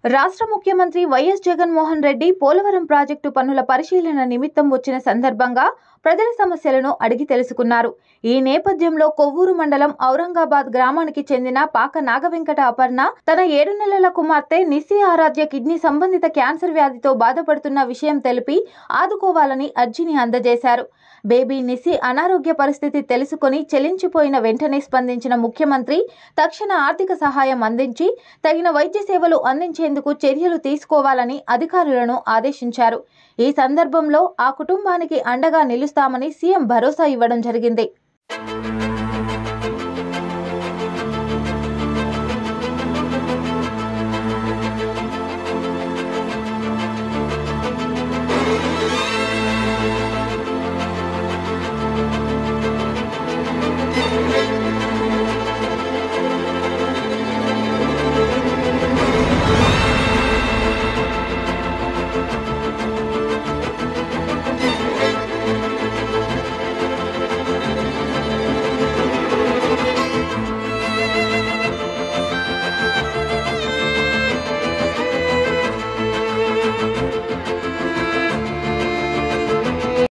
రాష్ట్ర ముఖ్యమంత్రి YS Jaganmohan Reddy Polavaram project పనుల పరిశీలన నిమిత్తం వచ్చిన సందర్భంగా ప్రజల సమస్యలను అడిగి తెలుసుకున్నారు ఈ నేపథ్యంలో కొవ్వూరు మండలం ఔరంగాబాద్ గ్రామానికి చెందిన పాక నాగవెంకట అపర్ణ తన ఏడు నెలల కుమార్తె నిస్సి ఆరాధ్య కిడ్నీ సంబంధిత క్యాన్సర్ వ్యాధితో బాధపడుతున్న విషయం తెలిపి ఆదుకోవాలని అర్జీని అందజేశారు బేబీ నిసి అనారోగ్య పరిస్థితి తెలుసుకొని చెలించిపోయిన వెంటనే స్పందించిన ముఖ్యమంత్రి తక్షణ ఆర్థిక సహాయం అందించి తగిన వైద్య సేవలు అందించేందుకు చర్యలు తీసుకోవాలని అధికారులను ఆదేశించారు ఈ సందర్భంలో ఆ కుటుంబానికి అండగా నిలుస్తామని సీఎం భరోసా ఇవ్వడం జరిగింది